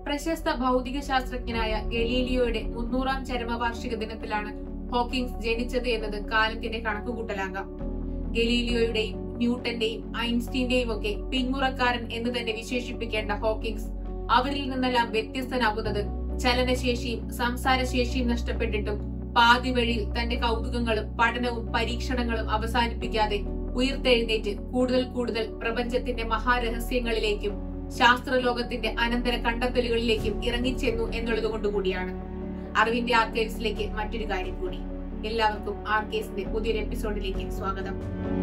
പ്രശസ്ത ഭൗതിക ശാസ്ത്രജ്ഞനായ ഗലീലിയോയുടെ മുന്നൂറാം ചരമവാർഷിക ദിനത്തിലാണ് ഹോക്കിങ്സ് ജനിച്ചത് എന്നത് കാലത്തിന്റെ കണക്കുകൂട്ടലാകാം ഗലീലിയോയുടെയും ന്യൂട്ടന്റെയും ഐൻസ്റ്റീന്റെയും ഒക്കെ പിന്മുറക്കാരൻ എന്ന് തന്നെ വിശേഷിപ്പിക്കേണ്ട ഹോക്കിങ്സ് അവരിൽ നിന്നെല്ലാം വ്യത്യസ്തനാകുന്നത് ചലനശേഷിയും സംസാരശേഷിയും നഷ്ടപ്പെട്ടിട്ടും പാതി വഴിയിൽ തന്റെ കൗതുകങ്ങളും പഠനവും പരീക്ഷണങ്ങളും അവസാനിപ്പിക്കാതെ ഉയർത്തെഴുന്നേറ്റ് കൂടുതൽ കൂടുതൽ പ്രപഞ്ചത്തിന്റെ മഹാരഹസ്യങ്ങളിലേക്കും ശാസ്ത്രലോകത്തിന്റെ അനന്തര കണ്ടെത്തലുകളിലേക്കും ഇറങ്ങിച്ചെന്നു എന്നുള്ളത് കൊണ്ടുകൂടിയാണ് അറിവിന്റെ ആർക്കൈവ്സിലേക്ക് മറ്റൊരു കാര്യം കൂടി എല്ലാവർക്കും ആർക്കേസിന്റെ പുതിയൊരു എപ്പിസോഡിലേക്ക് സ്വാഗതം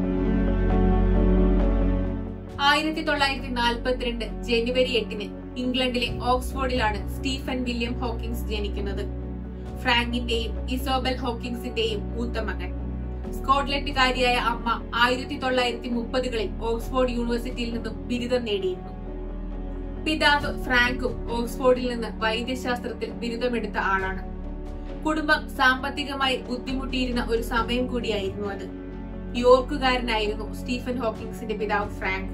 ആയിരത്തി തൊള്ളായിരത്തി നാൽപ്പത്തിരണ്ട് ജനുവരി എട്ടിന് ഇംഗ്ലണ്ടിലെ ഓക്സ്ഫോർഡിലാണ് സ്റ്റീഫൻ വില്യം ഹോക്കിങ്സ് ജനിക്കുന്നത് ഫ്രാങ്കിന്റെയും ഇസോബൽ ഹോക്കിങ്സിന്റെയും മൂത്ത മകൻ സ്കോട്ട്ലൻഡുകാരിയായ അമ്മ ആയിരത്തി തൊള്ളായിരത്തി മുപ്പതുകളിൽ ഓക്സ്ഫോർഡ് യൂണിവേഴ്സിറ്റിയിൽ നിന്നും ബിരുദം നേടിയിരുന്നു പിതാവ് ഫ്രാങ്കും ഓക്സ്ഫോർഡിൽ നിന്ന് വൈദ്യശാസ്ത്രത്തിൽ ബിരുദമെടുത്ത ആളാണ് കുടുംബം സാമ്പത്തികമായി ബുദ്ധിമുട്ടിയിരുന്ന ഒരു സമയം കൂടിയായിരുന്നു അത് യോർക്കുകാരനായിരുന്നു സ്റ്റീഫൻ ഹോക്കിങ്സിന്റെ പിതാവ് ഫ്രാങ്ക്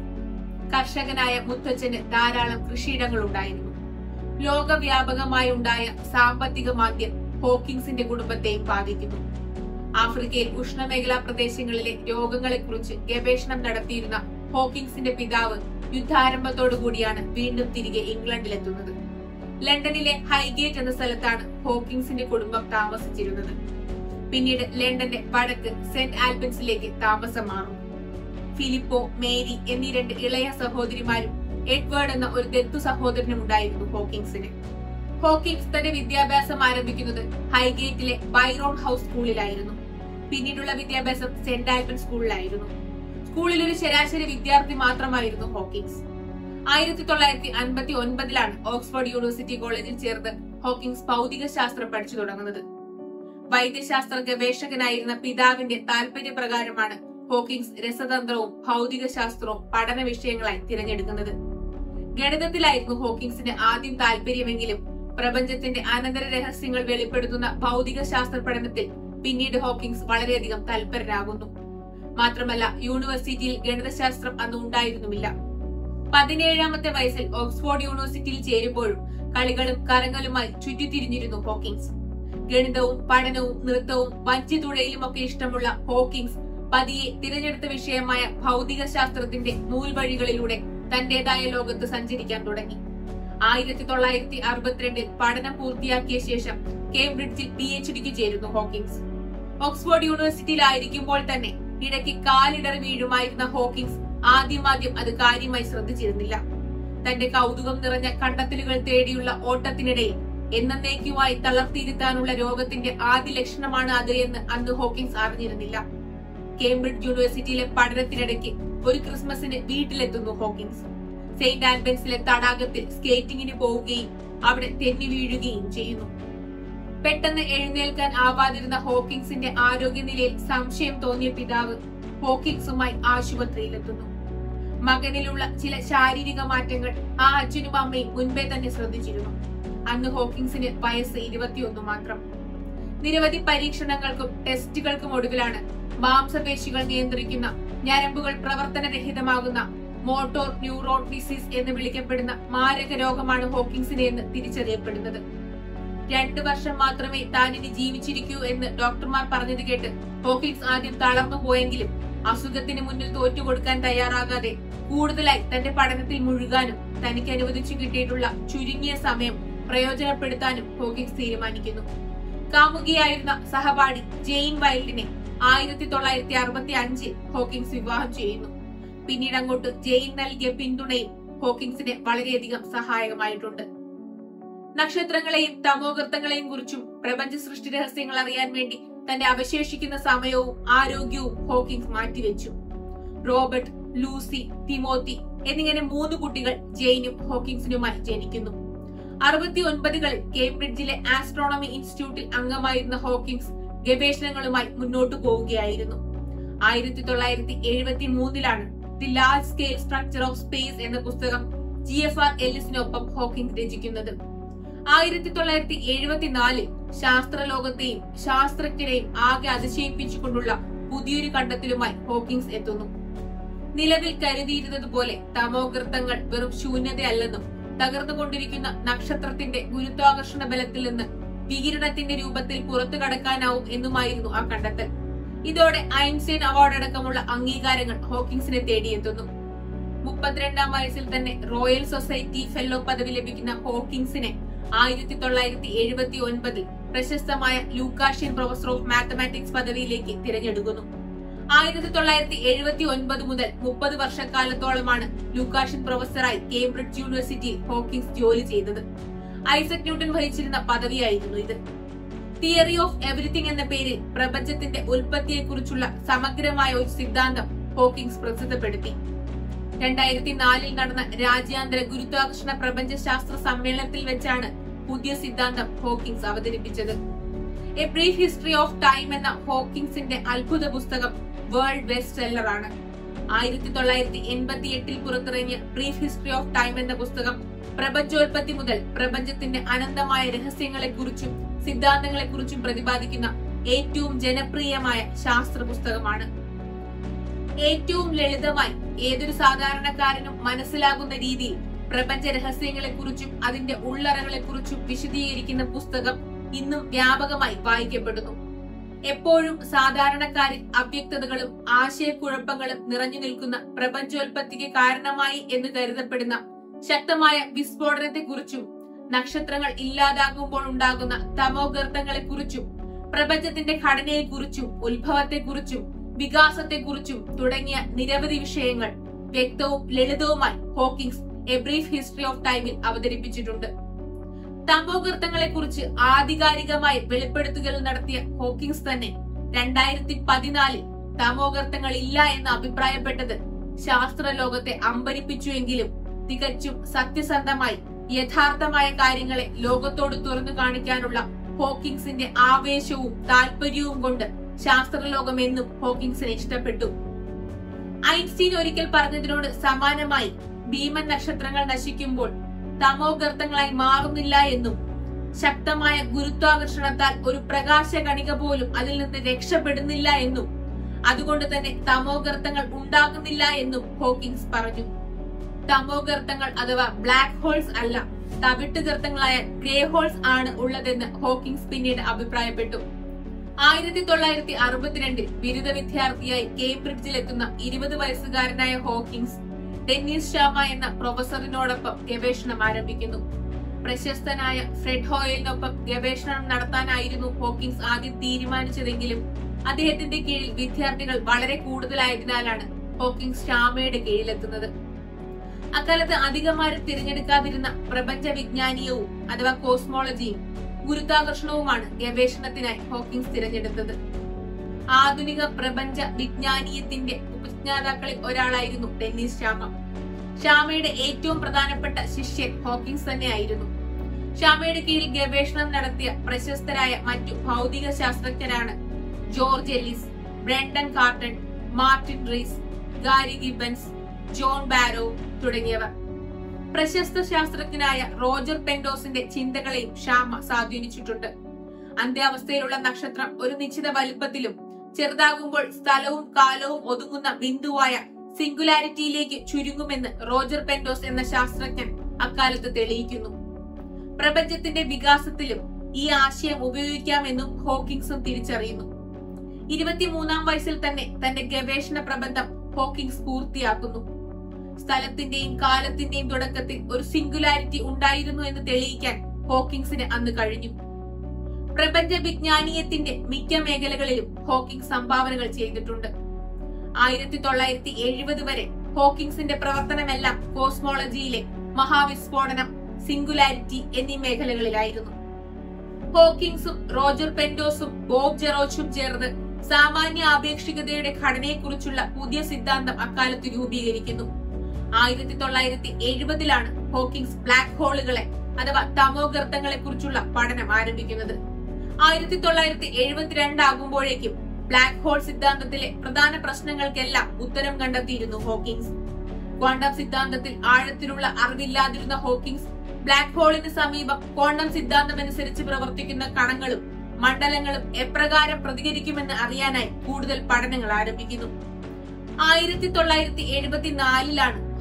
കർഷകനായ മുത്തച്ഛന് ധാരാളം കൃഷിയിടങ്ങൾ ഉണ്ടായിരുന്നു ലോകവ്യാപകമായി ഉണ്ടായ സാമ്പത്തിക മാന്ദ്യം ഹോക്കിങ്സിന്റെ കുടുംബത്തെയും ബാധിക്കുന്നു ആഫ്രിക്കയിൽ ഉഷ്ണമേഖലാ പ്രദേശങ്ങളിലെ രോഗങ്ങളെക്കുറിച്ച് ഗവേഷണം നടത്തിയിരുന്ന ഹോക്കിങ്സിന്റെ പിതാവ് യുദ്ധാരംഭത്തോടു കൂടിയാണ് വീണ്ടും തിരികെ ഇംഗ്ലണ്ടിലെത്തുന്നത് ലണ്ടനിലെ ഹൈഗേറ്റ് എന്ന സ്ഥലത്താണ് ഹോക്കിങ്സിന്റെ കുടുംബം താമസിച്ചിരുന്നത് പിന്നീട് ലണ്ടന്റെ വടക്ക് സെന്റ് ആൽബൻസിലേക്ക് താമസം മാറും ഫിലിപ്പോ മേരി എന്നീ രണ്ട് ഇളയ സഹോദരിമാരും എഡ്വേർഡ് എന്ന ഒരു ദത്തു സഹോദരനും ഉണ്ടായിരുന്നു ഹോക്കിങ്സിന് ഹോക്കിങ്സ് തന്റെ വിദ്യാഭ്യാസം ആരംഭിക്കുന്നത് ഹൈഗേറ്റിലെ ബൈറോൺ ഹൗസ് സ്കൂളിലായിരുന്നു പിന്നീടുള്ള വിദ്യാഭ്യാസം സെന്റ് ആൽബൻ സ്കൂളിലായിരുന്നു സ്കൂളിൽ ഒരു ശരാശരി വിദ്യാർത്ഥി മാത്രമായിരുന്നു ഹോക്കിങ്സ് ആയിരത്തി തൊള്ളായിരത്തി അൻപത്തി ഒൻപതിലാണ് ഓക്സ്ഫോർഡ് യൂണിവേഴ്സിറ്റി കോളേജിൽ ചേർന്ന് ഹോക്കിങ്സ് ഭൗതിക ശാസ്ത്രം പഠിച്ചു തുടങ്ങുന്നത് വൈദ്യശാസ്ത്ര ഗവേഷകനായിരുന്ന പിതാവിന്റെ താല്പര്യപ്രകാരമാണ് ഹോക്കിങ്സ് രസതന്ത്രവും ഭൗതിക ശാസ്ത്രവും പഠന വിഷയങ്ങളായി തിരഞ്ഞെടുക്കുന്നത് ഗണിതത്തിലായിരുന്നു ഹോക്കിങ്സിന് ആദ്യം താല്പര്യമെങ്കിലും പ്രപഞ്ചത്തിന്റെ അനന്തര രഹസ്യങ്ങൾ വെളിപ്പെടുത്തുന്ന ഭൗതിക ശാസ്ത്ര പഠനത്തിൽ പിന്നീട് ഹോക്കിങ്സ് വളരെയധികം തൽപരനാകുന്നു മാത്രമല്ല യൂണിവേഴ്സിറ്റിയിൽ ഗണിതശാസ്ത്രം അന്ന് ഉണ്ടായിരുന്നുമില്ല പതിനേഴാമത്തെ വയസ്സിൽ ഓക്സ്ഫോർഡ് യൂണിവേഴ്സിറ്റിയിൽ ചേരുമ്പോഴും കളികളും കരങ്ങളുമായി ചുറ്റിത്തിരിഞ്ഞിരുന്നു ഹോക്കിങ്സ് ഗണിതവും പഠനവും നൃത്തവും വഞ്ചിതുഴയിലും ഒക്കെ ഇഷ്ടമുള്ള ഹോക്കിങ്സ് പതിയെ തിരഞ്ഞെടുത്ത വിഷയമായ ഭൗതിക ശാസ്ത്രത്തിന്റെ നൂൽവഴികളിലൂടെ തന്റേതായ ലോകത്ത് സഞ്ചരിക്കാൻ തുടങ്ങി ആയിരത്തി തൊള്ളായിരത്തി അറുപത്തിരണ്ടിൽ പഠനം പൂർത്തിയാക്കിയ ശേഷം കേംബ്രിഡ്ജിൽ പി എച്ച് ഡിക്ക് ചേരുന്നു ഹോക്കിങ്സ് ഓക്സ്ഫോർഡ് യൂണിവേഴ്സിറ്റിയിലായിരിക്കുമ്പോൾ തന്നെ ഇടയ്ക്ക് കാലിടറി വീഴുമായിരുന്ന ഹോക്കിങ്സ് ആദ്യമാദ്യം അത് കാര്യമായി ശ്രദ്ധിച്ചിരുന്നില്ല തന്റെ കൗതുകം നിറഞ്ഞ കണ്ടെത്തലുകൾ തേടിയുള്ള ഓട്ടത്തിനിടയിൽ എന്നേക്കുമായി തളർത്തിയിരുത്താനുള്ള രോഗത്തിന്റെ ആദ്യ ലക്ഷണമാണ് അത് എന്ന് അന്ന് ഹോക്കിങ്സ് അറിഞ്ഞിരുന്നില്ല കേംബ്രിഡ്ജ് യൂണിവേഴ്സിറ്റിയിലെ പഠനത്തിനിടയ്ക്ക് ഒരു ക്രിസ്മസിന് വീട്ടിലെത്തുന്നു ഹോക്കിങ്സ് സെയിന്റ് ആൽബൻസിലെ തടാകത്തിൽ സ്കേറ്റിംഗിന് പോവുകയും അവിടെ തെന്നി വീഴുകയും ചെയ്യുന്നു പെട്ടെന്ന് എഴുന്നേൽക്കാൻ ആവാതിരുന്ന ഹോക്കിങ്സിന്റെ ആരോഗ്യനിലയിൽ സംശയം തോന്നിയ പിതാവ് ഹോക്കിങ്സുമായി ആശുപത്രിയിലെത്തുന്നു മകനിലുള്ള ചില ശാരീരിക മാറ്റങ്ങൾ ആ അച്ഛനും അമ്മയും മുൻപേ തന്നെ ശ്രദ്ധിച്ചിരുന്നു അന്ന് ഹോക്കിങ്സിന് വയസ്സ് ഇരുപത്തിയൊന്ന് മാത്രം നിരവധി പരീക്ഷണങ്ങൾക്കും ടെസ്റ്റുകൾക്കും ഒടുവിലാണ് മാംസപേശികൾ നിയന്ത്രിക്കുന്ന ഞരമ്പുകൾ പ്രവർത്തനരഹിതമാകുന്ന മോട്ടോർ ന്യൂറോൺ ഡിസീസ് എന്ന് വിളിക്കപ്പെടുന്ന മാരക രോഗമാണ് ഹോക്കിങ്സിന് എന്ന് തിരിച്ചറിയപ്പെടുന്നത് രണ്ടു വർഷം മാത്രമേ താൻ ഇനി ജീവിച്ചിരിക്കൂ എന്ന് ഡോക്ടർമാർ പറഞ്ഞത് കേട്ട് ഹോക്കിങ്സ് ആദ്യം തളർന്നു പോയെങ്കിലും അസുഖത്തിന് മുന്നിൽ തോറ്റുകൊടുക്കാൻ തയ്യാറാകാതെ കൂടുതലായി തന്റെ പഠനത്തിൽ മുഴുകാനും തനിക്ക് അനുവദിച്ചു കിട്ടിയിട്ടുള്ള ചുരുങ്ങിയ സമയം പ്രയോജനപ്പെടുത്താനും ഹോക്കിങ്സ് തീരുമാനിക്കുന്നു കാമുകിയായിരുന്ന സഹപാഠി ജെയിൻ വൈൽഡിനെ ആയിരത്തി തൊള്ളായിരത്തി അറുപത്തി അഞ്ചിൽ ഹോക്കിങ്സ് വിവാഹം ചെയ്യുന്നു പിന്നീട് അങ്ങോട്ട് ജെയിൻ നൽകിയ പിന്തുണയും ഹോക്കിങ്സിന് വളരെയധികം സഹായകമായിട്ടുണ്ട് നക്ഷത്രങ്ങളെയും തമോഗർത്തങ്ങളെയും കുറിച്ചും പ്രപഞ്ച സൃഷ്ടി രഹസ്യങ്ങൾ അറിയാൻ വേണ്ടി തന്റെ അവശേഷിക്കുന്ന സമയവും ആരോഗ്യവും ഹോക്കിങ്സ് മാറ്റിവെച്ചു റോബർട്ട് ലൂസി തിമോത്തി എന്നിങ്ങനെ മൂന്ന് കുട്ടികൾ ജെയിനും ഹോക്കിങ്സിനുമായി ജനിക്കുന്നു അറുപത്തി ഒൻപതുകളിൽ കേംബ്രിഡ്ജിലെ ആസ്ട്രോണമി ഇൻസ്റ്റിറ്റ്യൂട്ടിൽ അംഗമായിരുന്ന ഹോക്കിങ്സ് ഗവേഷണങ്ങളുമായി മുന്നോട്ടു പോവുകയായിരുന്നു ആയിരത്തി തൊള്ളായിരത്തി എഴുപത്തി മൂന്നിലാണ് the large scale structure of space എന്ന പുസ്തകം ജി എഫ് ആർ എല്ലിസിനൊപ്പം ഹോക്കിംഗ് രചിക്കുന്നത് ആയിരത്തി തൊള്ളായിരത്തി എഴുപത്തിനാലിൽ ശാസ്ത്രലോകത്തെയും ശാസ്ത്രജ്ഞരെയും ആകെ അതിശയിപ്പിച്ചുകൊണ്ടുള്ള പുതിയൊരു കണ്ടെത്തലുമായി ഹോക്കിങ്സ് എത്തുന്നു നിലവിൽ കരുതിയിരുന്നത് പോലെ തമോഗർത്തങ്ങൾ വെറും ശൂന്യതയല്ലെന്നും തകർന്നുകൊണ്ടിരിക്കുന്ന നക്ഷത്രത്തിന്റെ ഗുരുത്വാകർഷണ ബലത്തിൽ നിന്ന് വികിരണത്തിന്റെ രൂപത്തിൽ പുറത്തു കടക്കാനാവും എന്നുമായിരുന്നു ആ കണ്ടെത്തൽ ഇതോടെ ഐൻസ്റ്റൈൻ അവാർഡ് അടക്കമുള്ള അംഗീകാരങ്ങൾ ഹോക്കിങ്സിനെ തേടിയെത്തുന്നു മുപ്പത്തിരണ്ടാം വയസ്സിൽ തന്നെ റോയൽ സൊസൈറ്റി ഫെല്ലോ പദവി ലഭിക്കുന്ന ഹോക്കിങ്സിനെ ആയിരത്തി തൊള്ളായിരത്തി എഴുപത്തി ഒൻപതിൽ പ്രശസ്തമായ ലൂക്കാഷ്യൻ പ്രൊഫസർ ഓഫ് മാത്തമാറ്റിക്സ് പദവിയിലേക്ക് തിരഞ്ഞെടുക്കുന്നു ആയിരത്തി തൊള്ളായിരത്തി എഴുപത്തി ഒൻപത് മുതൽ മുപ്പത് വർഷക്കാലത്തോളമാണ് ലൂക്കാഷ്യൻ പ്രൊഫസറായി കേംബ്രിഡ്ജ് യൂണിവേഴ്സിറ്റിയിൽ ഹോക്കിങ്സ് ജോലി ചെയ്തത് ഐസക് ന്യൂട്ടൺ വഹിച്ചിരുന്ന പദവിയായിരുന്നു ഇത് തിയറി ഓഫ് എവറിത്തിങ് എന്ന പേരിൽ പ്രപഞ്ചത്തിന്റെ ഉൽപ്പത്തിയെക്കുറിച്ചുള്ള സമഗ്രമായ ഒരു സിദ്ധാന്തം ഹോക്കിങ്സ് പ്രസിദ്ധപ്പെടുത്തി രണ്ടായിരത്തി നാലിൽ നടന്ന രാജ്യാന്തര ഗുരുത്വാകർഷണ പ്രപഞ്ച ശാസ്ത്ര സമ്മേളനത്തിൽ വെച്ചാണ് പുതിയ സിദ്ധാന്തം ഹോക്കിങ്സ് അവതരിപ്പിച്ചത് a brief history of time എന്ന ഹോക്കിങ്സിന്റെ അത്ഭുത പുസ്തകം വേൾഡ് ബെസ്റ്റ് സെല്ലർ ആണ് ആയിരത്തി തൊള്ളായിരത്തി എൺപത്തി എട്ടിൽ പുറത്തിറങ്ങിയ ബ്രീഫ് ഹിസ്റ്ററി ഓഫ് ടൈം എന്ന പുസ്തകം പ്രപഞ്ചോൽപത്തി മുതൽ പ്രപഞ്ചത്തിന്റെ അനന്തമായ രഹസ്യങ്ങളെക്കുറിച്ചും സിദ്ധാന്തങ്ങളെക്കുറിച്ചും പ്രതിപാദിക്കുന്ന ഏറ്റവും ജനപ്രിയമായ ശാസ്ത്ര പുസ്തകമാണ് ഏറ്റവും ലളിതമായി ഏതൊരു സാധാരണക്കാരനും മനസ്സിലാകുന്ന രീതിയിൽ പ്രപഞ്ച രഹസ്യങ്ങളെക്കുറിച്ചും അതിന്റെ ഉള്ളറകളെക്കുറിച്ചും വിശദീകരിക്കുന്ന പുസ്തകം ഇന്നും വ്യാപകമായി വായിക്കപ്പെടുന്നു എപ്പോഴും സാധാരണക്കാരിൽ അവ്യക്തതകളും ആശയക്കുഴപ്പങ്ങളും നിറഞ്ഞു നിൽക്കുന്ന പ്രപഞ്ചോൽപത്തിക്ക് കാരണമായി എന്ന് കരുതപ്പെടുന്ന ശക്തമായ വിസ്ഫോടനത്തെക്കുറിച്ചും നക്ഷത്രങ്ങൾ ഇല്ലാതാകുമ്പോൾ ഉണ്ടാകുന്ന തമോഗർത്തങ്ങളെക്കുറിച്ചും പ്രപഞ്ചത്തിന്റെ ഘടനയെക്കുറിച്ചും ഉത്ഭവത്തെക്കുറിച്ചും വികാസത്തെക്കുറിച്ചും തുടങ്ങിയ നിരവധി വിഷയങ്ങൾ വ്യക്തവും ലളിതവുമായി Hawkings a brief history of ടൈമിൽ അവതരിപ്പിച്ചിട്ടുണ്ട് തമോഗർത്തങ്ങളെ കുറിച്ച് ആധികാരികമായി വെളിപ്പെടുത്തുകൾ നടത്തിയ ഹോക്കിങ്സ് തന്നെ രണ്ടായിരത്തി പതിനാലിൽ തമോഗർത്തങ്ങൾ ഇല്ല എന്ന് അഭിപ്രായപ്പെട്ടത് ശാസ്ത്ര ലോകത്തെ അമ്പരിപ്പിച്ചുവെങ്കിലും തികച്ചും സത്യസന്ധമായി യഥാർത്ഥമായ കാര്യങ്ങളെ ലോകത്തോട് തുറന്നു കാണിക്കാനുള്ള ഹോക്കിങ്സിന്റെ ആവേശവും താല്പര്യവും കൊണ്ട് ശാസ്ത്രലോകം എന്നും ഹോക്കിങ്സിനെ ഇഷ്ടപ്പെട്ടു ഐൻസ്റ്റീൻ ഒരിക്കൽ പറഞ്ഞതിനോട് സമാനമായി ഭീമൻ നക്ഷത്രങ്ങൾ നശിക്കുമ്പോൾ തമോഗർത്തങ്ങളായി മാറുന്നില്ല എന്നും ശക്തമായ ഗുരുത്വാകർഷണത്താൽ ഒരു പ്രകാശ കണിക പോലും അതിൽ നിന്ന് രക്ഷപ്പെടുന്നില്ല എന്നും അതുകൊണ്ട് തന്നെ തമോഗർത്തങ്ങൾ ഉണ്ടാകുന്നില്ല എന്നും ഹോക്കിങ്സ് പറഞ്ഞു തമോഗർത്തങ്ങൾ അഥവാ ബ്ലാക്ക് ഹോൾസ് അല്ല തവിട്ട് ഗർത്തങ്ങളായ ഗ്രേ ഹോൾസ് ആണ് ഉള്ളതെന്ന് ഹോക്കിങ്സ് പിന്നീട് അഭിപ്രായപ്പെട്ടു ആയിരത്തി തൊള്ളായിരത്തി അറുപത്തിരണ്ടിൽ ബിരുദ വിദ്യാർത്ഥിയായി കേംബ്രിഡ്ജിൽ എത്തുന്ന ഇരുപത് വയസ്സുകാരനായ ഹോക്കിങ്സ് ഡെന്നീസ് ഷാമ എന്ന പ്രൊഫസറിനോടൊപ്പം ഗവേഷണം ആരംഭിക്കുന്നു പ്രശസ്തനായ ഫ്രെഡ് ഹോയലിനൊപ്പം ഗവേഷണം നടത്താനായിരുന്നു ഹോക്കിങ്സ് ആദ്യം തീരുമാനിച്ചതെങ്കിലും അദ്ദേഹത്തിന്റെ കീഴിൽ വിദ്യാർത്ഥികൾ വളരെ കൂടുതലായതിനാലാണ് ഹോക്കിങ്സ് ഷാമയുടെ കീഴിലെത്തുന്നത് അക്കാലത്ത് അധികമാരും തിരഞ്ഞെടുക്കാതിരുന്ന പ്രപഞ്ച വിജ്ഞാനീയവും അഥവാ കോസ്മോളജിയും ഗുരുത്വാകർഷണവുമാണ് ഗവേഷണത്തിനായി ഹോക്കിങ്സ് തിരഞ്ഞെടുത്തത് ആധുനിക പ്രപഞ്ച വിജ്ഞാനീയത്തിന്റെ ഉപജ്ഞാതാക്കളിൽ ഒരാളായിരുന്നു ഡെന്നീസ് ഷാമ ഷാമയുടെ ഏറ്റവും പ്രധാനപ്പെട്ട ശിഷ്യൻ ഹോക്കിങ്സ് തന്നെയായിരുന്നു ഷാമയുടെ കീഴിൽ ഗവേഷണം നടത്തിയ പ്രശസ്തരായ മറ്റു ഭൗതിക ശാസ്ത്രജ്ഞരാണ് George Ellis Brandon Carter Martin Rees Gary Gibbons John Barrow തുടങ്ങിയവർ പ്രശസ്ത ശാസ്ത്രജ്ഞനായ റോജർ പെൻഡോസിന്റെ ചിന്തകളെയും ഷാമ സ്വാധീനിച്ചിട്ടുണ്ട് അന്ത്യാവസ്ഥയിലുള്ള നക്ഷത്രം ഒരു നിശ്ചിത വലുപ്പത്തിലും ചെറുതാകുമ്പോൾ സ്ഥലവും കാലവും ഒതുങ്ങുന്ന ബിന്ദുവായ സിംഗുലാരിറ്റിയിലേക്ക് ചുരുങ്ങുമെന്ന് റോജർ പെൻഡോസ് എന്ന ശാസ്ത്രജ്ഞൻ അക്കാലത്ത് തെളിയിക്കുന്നു പ്രപഞ്ചത്തിന്റെ വികാസത്തിലും ഈ ആശയം ഉപയോഗിക്കാമെന്നും ഹോക്കിങ്സും തിരിച്ചറിയുന്നു ഇരുപത്തിമൂന്നാം വയസ്സിൽ തന്നെ തന്റെ ഗവേഷണ പ്രബന്ധം ഹോക്കിങ്സ് പൂർത്തിയാക്കുന്നു സ്ഥലത്തിന്റെയും കാലത്തിന്റെയും തുടക്കത്തിൽ ഒരു സിംഗുലാരിറ്റി ഉണ്ടായിരുന്നു എന്ന് തെളിയിക്കാൻ ഹോക്കിങ്സിന് അന്ന് കഴിഞ്ഞു പ്രപഞ്ച വിജ്ഞാനീയത്തിന്റെ മിക്ക മേഖലകളിലും ഹോക്കിംഗ് സംഭാവനകൾ ചെയ്തിട്ടുണ്ട് ആയിരത്തി തൊള്ളായിരത്തി എഴുപത് വരെ ഹോക്കിങ്സിന്റെ പ്രവർത്തനമെല്ലാം കോസ്മോളജിയിലെ മഹാവിസ്ഫോടനം സിംഗുലാരിറ്റി എന്നീ മേഖലകളിലായിരുന്നു ഹോക്കിങ്സും റോജർ പെൻഡോസും ബോബ് ജെറോച്ചും ചേർന്ന് സാമാന്യ ആപേക്ഷികതയുടെ ഘടനയെക്കുറിച്ചുള്ള പുതിയ സിദ്ധാന്തം അക്കാലത്ത് രൂപീകരിക്കുന്നു ആയിരത്തി തൊള്ളായിരത്തി എഴുപതിലാണ് ഹോക്കിങ്സ് ബ്ലാക്ക് ഹോളുകളെ അഥവാ തമോഗർത്തങ്ങളെ കുറിച്ചുള്ള പഠനം ആരംഭിക്കുന്നത് ആയിരത്തി തൊള്ളായിരത്തി എഴുപത്തിരണ്ട് ആകുമ്പോഴേക്കും ബ്ലാക്ക് ഹോൾ സിദ്ധാന്തത്തിലെ പ്രധാന പ്രശ്നങ്ങൾക്കെല്ലാം ഉത്തരം കണ്ടെത്തിയിരുന്നു ഹോക്കിങ്സ് ക്വാണ്ടം സിദ്ധാന്തത്തിൽ ആഴത്തിലുള്ള അറിവില്ലാതിരുന്ന ഹോക്കിങ്സ് ബ്ലാക്ക് ഹോളിന് സമീപം ക്വാണ്ടം സിദ്ധാന്തം അനുസരിച്ച് പ്രവർത്തിക്കുന്ന കണങ്ങളും മണ്ഡലങ്ങളും എപ്രകാരം പ്രതികരിക്കുമെന്ന് അറിയാനായി കൂടുതൽ പഠനങ്ങൾ ആരംഭിക്കുന്നു ആയിരത്തി തൊള്ളായിരത്തി എഴുപത്തിനാലിലാണ്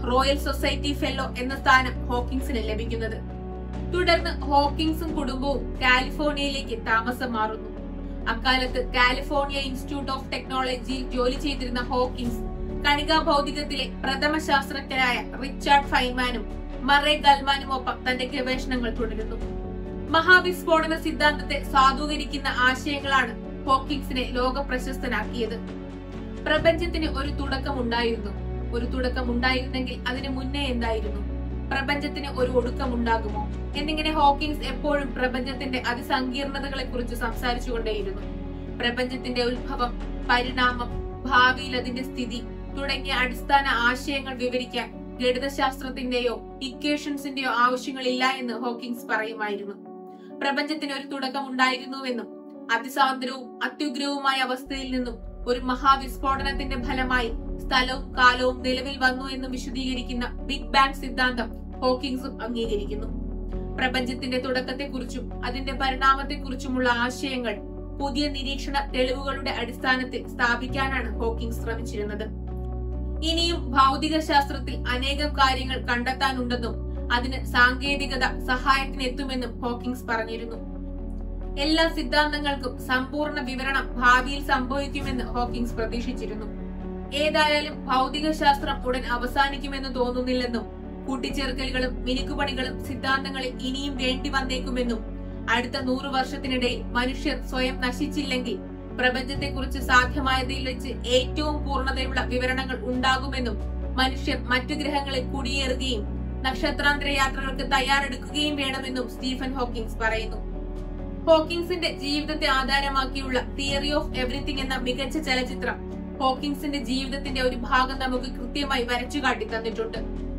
റോയൽ സൊസൈറ്റി ഫെല്ലോ എന്ന സ്ഥാനം ഹോക്കിൻസിന് ലഭിക്കുന്നത് തുടർന്ന് ഹോക്കിൻസും കുടുംബവും കാലിഫോർണിയയിലേക്ക് താമസം മാറുന്നു അക്കാലത്ത് കാലിഫോർണിയ ഇൻസ്റ്റിറ്റ്യൂട്ട് ഓഫ് ടെക്നോളജിയിൽ ജോലി ചെയ്തിരുന്ന ഹോക്കിൻസ് കണികാ ഭൗതികത്തിലെ പ്രഥമ ശാസ്ത്രജ്ഞരായ റിച്ചാർഡ് ഫൈൻമാനും മറേ ഗൽമാനുമൊപ്പം തന്റെ ഗവേഷണങ്ങൾ തുടരുന്നു മഹാവിസ്ഫോടന സിദ്ധാന്തത്തെ സാധൂകരിക്കുന്ന ആശയങ്ങളാണ് ഹോക്കിൻസിനെ ലോക പ്രശസ്തനാക്കിയത് പ്രപഞ്ചത്തിന് ഒരു തുടക്കം ഉണ്ടായിരുന്നു ഒരു തുടക്കം ഉണ്ടായിരുന്നെങ്കിൽ അതിന് മുന്നേ എന്തായിരുന്നു പ്രപഞ്ചത്തിന് ഒരു ഒടുക്കം ഉണ്ടാകുമോ എന്നിങ്ങനെ ഹോക്കിൻസ് എപ്പോഴും പ്രപഞ്ചത്തിന്റെ അതിസങ്കീർണതകളെ കുറിച്ച് സംസാരിച്ചുകൊണ്ടേയിരുന്നു പ്രപഞ്ചത്തിന്റെ ഉത്ഭവം പരിണാമം ഭാവിയിൽ അതിന്റെ സ്ഥിതി തുടങ്ങിയ അടിസ്ഥാന ആശയങ്ങൾ വിവരിക്കാൻ ഗണിതശാസ്ത്രത്തിന്റെയോ ഇക്വേഷൻസിന്റെയോ ആവശ്യങ്ങളില്ല എന്ന് ഹോക്കിൻസ് പറയുമായിരുന്നു പ്രപഞ്ചത്തിന് ഒരു തുടക്കം ഉണ്ടായിരുന്നുവെന്നും അതിസാന്ദ്രവും അത്യുഗ്രവുമായ അവസ്ഥയിൽ നിന്നും ഒരു മഹാവിസ്ഫോടനത്തിന്റെ ഫലമായി സ്ഥലവും കാലവും നിലവിൽ വന്നു എന്ന് വിശദീകരിക്കുന്ന ബിഗ് ബാങ് സിദ്ധാന്തം ഹോക്കിങ്സും അംഗീകരിക്കുന്നു പ്രപഞ്ചത്തിന്റെ തുടക്കത്തെക്കുറിച്ചും അതിന്റെ പരിണാമത്തെക്കുറിച്ചുമുള്ള ആശയങ്ങൾ പുതിയ നിരീക്ഷണ തെളിവുകളുടെ അടിസ്ഥാനത്തിൽ സ്ഥാപിക്കാനാണ് ഹോക്കിംഗ് ശ്രമിച്ചിരുന്നത് ഇനിയും ഭൗതിക ശാസ്ത്രത്തിൽ അനേകം കാര്യങ്ങൾ കണ്ടെത്താനുണ്ടെന്നും അതിന് സാങ്കേതികത സഹായത്തിനെത്തുമെന്നും ഹോക്കിങ്സ് പറഞ്ഞിരുന്നു എല്ലാ സിദ്ധാന്തങ്ങൾക്കും സമ്പൂർണ്ണ വിവരണം ഭാവിയിൽ സംഭവിക്കുമെന്ന് ഹോക്കിങ്സ് പ്രതീക്ഷിച്ചിരുന്നു ഏതായാലും ഭൗതിക ശാസ്ത്രം ഉടൻ അവസാനിക്കുമെന്ന് തോന്നുന്നില്ലെന്നും കൂട്ടിച്ചേർക്കലുകളും മിനുക്കുപണികളും സിദ്ധാന്തങ്ങളിൽ ഇനിയും വേണ്ടി വന്നേക്കുമെന്നും അടുത്ത നൂറു വർഷത്തിനിടയിൽ മനുഷ്യർ സ്വയം നശിച്ചില്ലെങ്കിൽ പ്രപഞ്ചത്തെക്കുറിച്ച് സാധ്യമായതിൽ വെച്ച് ഏറ്റവും പൂർണ്ണതയുള്ള വിവരണങ്ങൾ ഉണ്ടാകുമെന്നും മനുഷ്യർ മറ്റു ഗ്രഹങ്ങളിൽ കുടിയേറുകയും നക്ഷത്രാന്തര യാത്രകൾക്ക് തയ്യാറെടുക്കുകയും വേണമെന്നും സ്റ്റീഫൻ ഹോക്കിങ്സ് പറയുന്നു ഹോക്കിങ്സിന്റെ ജീവിതത്തെ ആധാരമാക്കിയുള്ള തിയറി ഓഫ് എവറിത്തിങ് എന്ന മികച്ച ചലച്ചിത്രം ഹോക്കിങ്സിന്റെ ജീവിതത്തിന്റെ ഒരു ഭാഗം നമുക്ക് കൃത്യമായി വരച്ചു കാട്ടി തന്നിട്ടുണ്ട്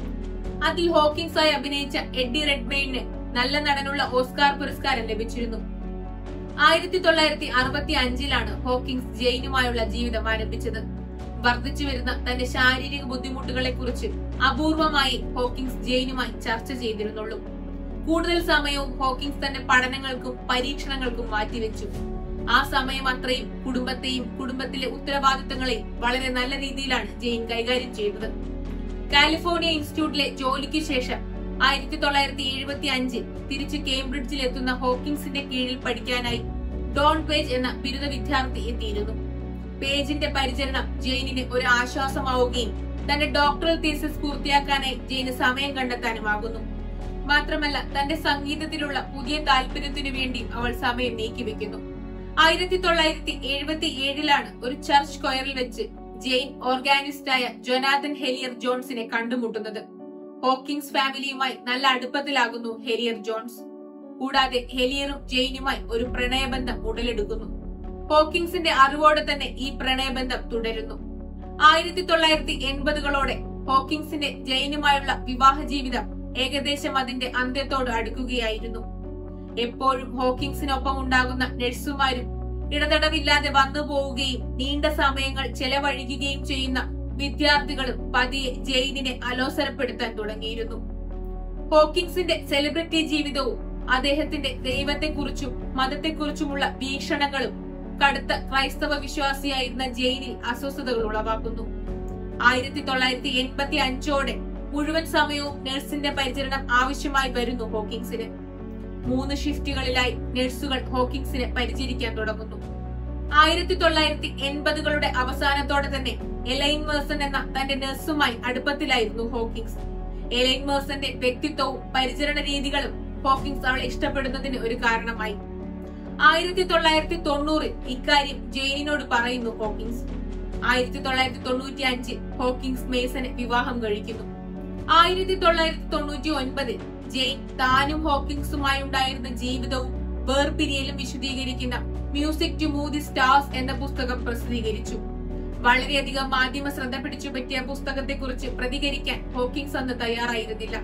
അതിൽ ഹോക്കിങ്സ് ആയി അഭിനയിച്ച എഡ്ഡി റെഡ്മെയിന് നല്ല നടനുള്ള ഓസ്കാർ പുരസ്കാരം ലഭിച്ചിരുന്നു ആയിരത്തി തൊള്ളായിരത്തി അറുപത്തി അഞ്ചിലാണ് ഹോക്കിങ്സ് ജെയിനുമായുള്ള ജീവിതം ആരംഭിച്ചത് വർദ്ധിച്ചു വരുന്ന തന്റെ ശാരീരിക ബുദ്ധിമുട്ടുകളെ കുറിച്ച് അപൂർവമായി ഹോക്കിങ്സ് ജെയിനുമായി ചർച്ച ചെയ്തിരുന്നുള്ളൂ കൂടുതൽ സമയവും ഹോക്കിങ്സ് തന്റെ പഠനങ്ങൾക്കും പരീക്ഷണങ്ങൾക്കും മാറ്റിവെച്ചു ആ സമയം അത്രയും കുടുംബത്തെയും കുടുംബത്തിലെ ഉത്തരവാദിത്തങ്ങളെയും വളരെ നല്ല രീതിയിലാണ് ജെയിൻ കൈകാര്യം ചെയ്തത് കാലിഫോർണിയ ഇൻസ്റ്റിറ്റ്യൂട്ടിലെ ജോലിക്ക് ശേഷം ആയിരത്തി തൊള്ളായിരത്തി എഴുപത്തി അഞ്ചിൽ തിരിച്ച് കേംബ്രിഡ്ജിൽ എത്തുന്ന ഹോക്കിങ്സിന്റെ കീഴിൽ പഠിക്കാനായി ഡോൺ പേജ് എന്ന ബിരുദ വിദ്യാർത്ഥി എത്തിയിരുന്നു പേജിന്റെ പരിചരണം ജെയിനിന് ഒരു ആശ്വാസമാവുകയും തന്റെ ഡോക്ടറൽ തീസിസ് പൂർത്തിയാക്കാനായി ജെയിന് സമയം കണ്ടെത്താനുമാകുന്നു മാത്രമല്ല തന്റെ സംഗീതത്തിലുള്ള പുതിയ താല്പര്യത്തിനു വേണ്ടി അവൾ സമയം നീക്കിവെക്കുന്നു ആയിരത്തി തൊള്ളായിരത്തി എഴുപത്തി ഏഴിലാണ് ഒരു ചർച്ച് സ്ക്വയറിൽ വെച്ച് ജെയിൻ ഓർഗാനിസ്റ്റായ ജൊനാഥൻ ഹെലിയർ ജോൺസിനെ കണ്ടുമുട്ടുന്നത് ഹോക്കിങ്സ് ഫാമിലിയുമായി നല്ല അടുപ്പത്തിലാകുന്നു ഹെലിയർ ജോൺസ് കൂടാതെ ഹെലിയറും ജെയിനുമായി ഒരു പ്രണയബന്ധം ഉടലെടുക്കുന്നു ഹോക്കിങ്സിന്റെ അറിവോടെ തന്നെ ഈ പ്രണയബന്ധം തുടരുന്നു ആയിരത്തി തൊള്ളായിരത്തി എൺപതുകളോടെ ഹോക്കിങ്സിന്റെ ജെയിനുമായുള്ള വിവാഹ ജീവിതം ഏകദേശം അതിന്റെ അന്ത്യത്തോട് അടുക്കുകയായിരുന്നു എപ്പോഴും ഹോക്കിങ്സിനൊപ്പം ഉണ്ടാകുന്ന നഴ്സുമാരും ഇടതടവില്ലാതെ വന്നു പോവുകയും നീണ്ട സമയങ്ങൾ ചെലവഴിക്കുകയും ചെയ്യുന്ന വിദ്യാർത്ഥികളും പതിയെ ജെയിനിനെ അലോസരപ്പെടുത്താൻ തുടങ്ങിയിരുന്നു ഹോക്കിങ്സിന്റെ സെലിബ്രിറ്റി ജീവിതവും അദ്ദേഹത്തിന്റെ ദൈവത്തെക്കുറിച്ചും മതത്തെക്കുറിച്ചുമുള്ള വീക്ഷണങ്ങളും കടുത്ത ക്രൈസ്തവ വിശ്വാസിയായിരുന്ന ജെയിനിൽ അസ്വസ്ഥതകൾ ഉളവാക്കുന്നു ആയിരത്തി തൊള്ളായിരത്തി എൺപത്തി അഞ്ചോടെ മുഴുവൻ സമയവും നഴ്സിന്റെ പരിചരണം ആവശ്യമായി വരുന്നു ഹോക്കിങ്സിന് മൂന്ന് ഷിഫ്റ്റുകളിലായി നഴ്സുകൾ ഹോക്കിങ്സിനെ പരിചരിക്കാൻ തുടങ്ങുന്നു ആയിരത്തി തൊള്ളായിരത്തി എൺപതുകളുടെ അവസാനത്തോടെ തന്നെ എലൈൻ മേഴ്സൺ എന്ന തന്റെ നഴ്സുമായി അടുപ്പത്തിലായിരുന്നു ഹോക്കിങ്സ് എലൈൻ മേഴ്സന്റെ വ്യക്തിത്വവും പരിചരണ രീതികളും ഹോക്കിങ്സ് അവളെ ഇഷ്ടപ്പെടുന്നതിന് ഒരു കാരണമായി ആയിരത്തി തൊള്ളായിരത്തി തൊണ്ണൂറിൽ ഇക്കാര്യം ജെയിനിനോട് പറയുന്നു ഹോക്കിങ്സ് ആയിരത്തി തൊള്ളായിരത്തി തൊണ്ണൂറ്റി അഞ്ചിൽ ഹോക്കിങ്സ് മേസനെ വിവാഹം കഴിക്കുന്നു ആയിരത്തി തൊള്ളായിരത്തി തൊണ്ണൂറ്റി ഒൻപതിൽ ജെയിൻ താനും ഹോക്കിങ്സുമായി ഉണ്ടായിരുന്ന ജീവിതവും വേർപിരിയലും വിശദീകരിക്കുന്ന music to move the stars എന്ന പുസ്തകം പ്രസിദ്ധീകരിച്ചു വളരെയധികം മാധ്യമ ശ്രദ്ധ പിടിച്ചു പറ്റിയ പുസ്തകത്തെക്കുറിച്ച് പ്രതികരിക്കാൻ ഹോക്കിങ്സ് അന്ന് തയ്യാറായിരുന്നില്ല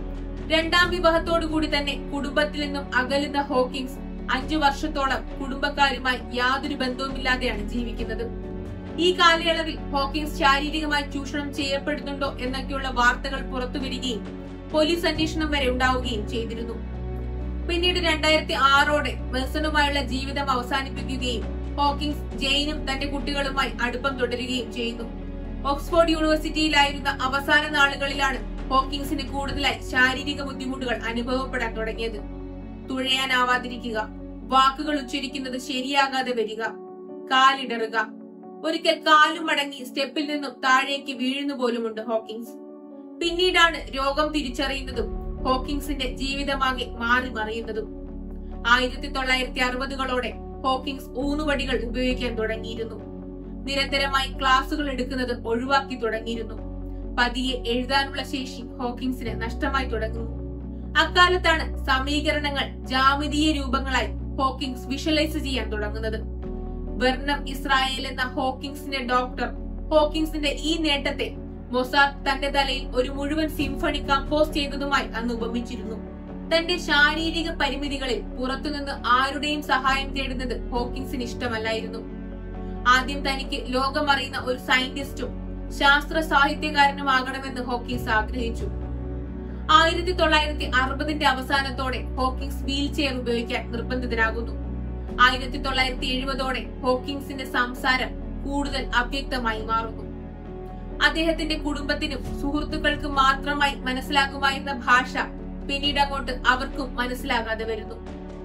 രണ്ടാം വിവാഹത്തോടു കൂടി തന്നെ കുടുംബത്തിൽ നിന്നും അകലുന്ന ഹോക്കിങ്സ് അഞ്ചു വർഷത്തോളം കുടുംബക്കാരുമായി യാതൊരു ബന്ധവുമില്ലാതെയാണ് ജീവിക്കുന്നത് ഈ കാലയളവിൽ ഹോക്കിങ്സ് ശാരീരികമായി ചൂഷണം ചെയ്യപ്പെടുന്നുണ്ടോ എന്നൊക്കെയുള്ള വാർത്തകൾ പുറത്തുവരികയും പോലീസ് അന്വേഷണം വരെ ഉണ്ടാവുകയും ചെയ്തിരുന്നു പിന്നീട് രണ്ടായിരത്തി ആറോടെ മെഴ്സണുമായുള്ള ജീവിതം അവസാനിപ്പിക്കുകയും ഹോക്കിങ്സ് ജെയിനും തന്റെ കുട്ടികളുമായി അടുപ്പം തുടരുകയും ചെയ്യുന്നു ഓക്സ്ഫോർഡ് യൂണിവേഴ്സിറ്റിയിലായിരുന്ന അവസാന നാളുകളിലാണ് ഹോക്കിൻസിന് കൂടുതലായി ശാരീരിക ബുദ്ധിമുട്ടുകൾ അനുഭവപ്പെടാൻ തുടങ്ങിയത് തുഴയാനാവാതിരിക്കുക വാക്കുകൾ ഉച്ചരിക്കുന്നത് ശരിയാകാതെ വരിക കാലിടറുക ഒരിക്കൽ കാലും മടങ്ങി സ്റ്റെപ്പിൽ നിന്നും താഴേക്ക് വീഴുന്നു പോലുമുണ്ട് ഹോക്കിൻസ് പിന്നീടാണ് രോഗം തിരിച്ചറിയുന്നതും ഹോക്കിൻസിന്റെ ജീവിതമാകെ മാറി മറിയുന്നതും ആയിരത്തി തൊള്ളായിരത്തി അറുപതുകളോടെ ഹോക്കിൻസ് ഊന്നുവടികൾ ഉപയോഗിക്കാൻ തുടങ്ങിയിരുന്നു നിരന്തരമായി ക്ലാസുകൾ എടുക്കുന്നത് ഒഴിവാക്കി തുടങ്ങിയിരുന്നു പതിയെ എഴുതാനുള്ള ശേഷി ഹോക്കിൻസിന് നഷ്ടമായി തുടങ്ങുന്നു അക്കാലത്താണ് സമീകരണങ്ങൾ ജാമിതീയ രൂപങ്ങളായി ഹോക്കിൻസ് വിഷ്വലൈസ് ചെയ്യാൻ തുടങ്ങുന്നത് വെർണർ ഇസ്രായേൽ എന്ന ഹോക്കിൻസിന്റെ ഡോക്ടർ ഹോക്കിൻസിന്റെ ഈ നേട്ടത്തെ മൊസാർട്ട് തന്റെ തലയിൽ ഒരു മുഴുവൻ സിംഫണി കമ്പോസ് ചെയ്തതുമായി അന്ന് ഉപമിച്ചിരുന്നു തന്റെ ശാരീരിക പരിമിതികളിൽ പുറത്തുനിന്ന് ആരുടെയും സഹായം തേടുന്നത് ഹോക്കിൻസിന് ഇഷ്ടമല്ലായിരുന്നു ആദ്യം തനിക്ക് ലോകമറിയുന്ന ഒരു സയന്റിസ്റ്റും ശാസ്ത്ര സാഹിത്യകാരനുമാകണമെന്ന് ഹോക്കിൻസ് ആഗ്രഹിച്ചു ആയിരത്തി തൊള്ളായിരത്തി അറുപതിന്റെ അവസാനത്തോടെ ഹോക്കിൻസ് വീൽ ചെയർ ഉപയോഗിക്കാൻ നിർബന്ധിതരാകുന്നു ആയിരത്തി തൊള്ളായിരത്തി എഴുപതോടെ ഹോക്കിൻസിന്റെ സംസാരം കൂടുതൽ അവ്യക്തമായി മാറുന്നു അദ്ദേഹത്തിന്റെ കുടുംബത്തിനും സുഹൃത്തുക്കൾക്കും മാത്രമായി മനസ്സിലാക്കുമായിരുന്ന ഭാഷ പിന്നീട് അങ്ങോട്ട് അവർക്കും മനസ്സിലാകാതെ വരുന്നു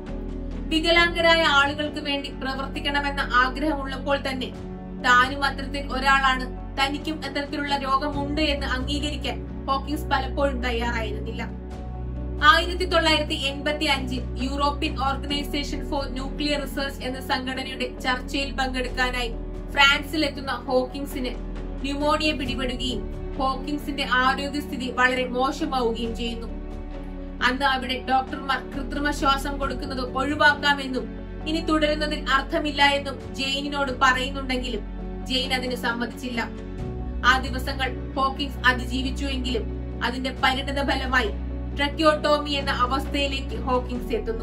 വികലാംഗരായ ആളുകൾക്ക് വേണ്ടി പ്രവർത്തിക്കണമെന്ന ആഗ്രഹമുള്ളപ്പോൾ തന്നെ താനും അത്തരത്തിൽ ഒരാളാണ് തനിക്കും അത്തരത്തിലുള്ള രോഗമുണ്ട് എന്ന് അംഗീകരിക്കാൻ ഹോക്കിൻസ് പലപ്പോഴും തയ്യാറായിരുന്നില്ല ആയിരത്തി തൊള്ളായിരത്തി എൺപത്തി അഞ്ചിൽ European Organization for Nuclear Research എന്ന സംഘടനയുടെ ചർച്ചയിൽ പങ്കെടുക്കാനായി ഫ്രാൻസിലെത്തുന്ന ഹോക്കിൻസിന് ന്യൂമോണിയ പിടിപെടുകയും ഹോക്കിൻസിന്റെ ആരോഗ്യസ്ഥിതി വളരെ മോശമാവുകയും ചെയ്യുന്നു അന്ന് അവിടെ ഡോക്ടർമാർ കൃത്രിമ ശ്വാസം കൊടുക്കുന്നത് ഒഴിവാക്കാമെന്നും ഇനി തുടരുന്നതിൽ അർത്ഥമില്ല എന്നും ജെയിനിനോട് പറയുന്നുണ്ടെങ്കിലും ജെയിൻ അതിന് സമ്മതിച്ചില്ല ആ ദിവസങ്ങൾ ഹോക്കിൻസ് അതിജീവിച്ചുവെങ്കിലും അതിന്റെ പരിണിത ഫലമായി ട്രക്യോട്ടോമി എന്ന അവസ്ഥയിലേക്ക് ഹോക്കിൻസ് എത്തുന്നു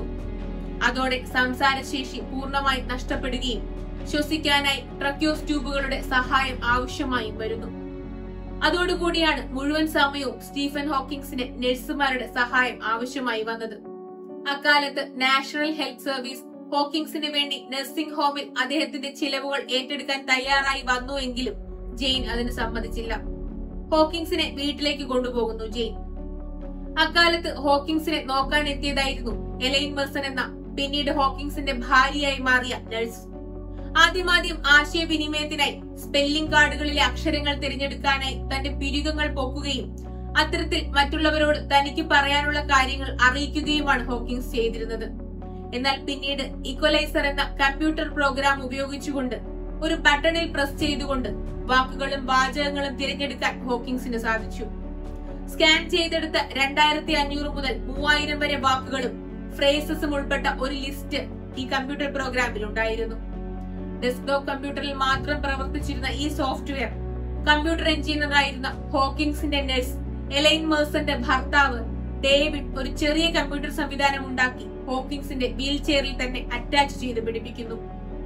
അതോടെ സംസാരശേഷി പൂർണ്ണമായി നഷ്ടപ്പെടുകയും ശ്വസിക്കാനായി ട്രക്യോസ് ട്യൂബുകളുടെ സഹായം ആവശ്യമായും വരുന്നു അതോടുകൂടിയാണ് മുഴുവൻ സമയവും സ്റ്റീഫൻ ഹോക്കിൻസിന് നഴ്സുമാരുടെ സഹായം ആവശ്യമായി വന്നത് അക്കാലത്ത് നാഷണൽ ഹെൽത്ത് സർവീസ് ഹോക്കിൻസിന് വേണ്ടി നഴ്സിംഗ് ഹോമിൽ അദ്ദേഹത്തിന്റെ ചിലവുകൾ ഏറ്റെടുക്കാൻ തയ്യാറായി വന്നു എങ്കിലും ജെയിൻ അതിന് സമ്മതിച്ചില്ല ഹോക്കിൻസിനെ വീട്ടിലേക്ക് കൊണ്ടുപോകുന്നു ജെയിൻ അക്കാലത്ത് ഹോക്കിൻസിനെ നോക്കാൻ എത്തിയതായിരുന്നു എലൈൻ മെർസൺ എന്ന പിന്നീട് ഹോക്കിൻസിന്റെ ഭാര്യയായി മാറിയ നഴ്സ് ആദ്യമാദ്യം ആശയവിനിമയത്തിനായി സ്പെല്ലിംഗ് കാർഡുകളിലെ അക്ഷരങ്ങൾ തിരഞ്ഞെടുക്കാനായി തന്റെ പിരികങ്ങൾ പൊക്കുകയും അത്തരത്തിൽ മറ്റുള്ളവരോട് തനിക്ക് പറയാനുള്ള കാര്യങ്ങൾ അറിയിക്കുകയുമാണ് ഹോക്കിൻസ് ചെയ്തിരുന്നത് എന്നാൽ പിന്നീട് ഇക്വലൈസർ എന്ന കമ്പ്യൂട്ടർ പ്രോഗ്രാം ഉപയോഗിച്ചുകൊണ്ട് ഒരു ബട്ടണിൽ പ്രസ് ചെയ്തുകൊണ്ട് വാക്കുകളും വാചകങ്ങളും തിരഞ്ഞെടുക്കാൻ ഹോക്കിൻസിന് സാധിച്ചു സ്കാൻ ചെയ്തെടുത്ത രണ്ടായിരത്തി അഞ്ഞൂറ് മുതൽ മൂവായിരം വരെ വാക്കുകളും ഫ്രേസസും ഉൾപ്പെട്ട ഒരു ലിസ്റ്റ് ഈ കമ്പ്യൂട്ടർ പ്രോഗ്രാമിൽ ഉണ്ടായിരുന്നു ഡെസ്ക്ടോപ്പ് കമ്പ്യൂട്ടറിൽ മാത്രം പ്രവർത്തിച്ചിരുന്ന ഈ സോഫ്റ്റ്വെയർ കമ്പ്യൂട്ടർ എഞ്ചിനീയറായിരുന്ന ഹോക്കിൻസിന്റെ നഴ്സ് എലൈൻ മേഴ്സന്റെ ഭർത്താവ് ഡേവിഡ് ഒരു ചെറിയ കമ്പ്യൂട്ടർ സംവിധാനം ഉണ്ടാക്കി ഹോക്കിൻസിന്റെ വീൽ ചെയറിൽ തന്നെ അറ്റാച്ച് ചെയ്ത് പിടിപ്പിക്കുന്നു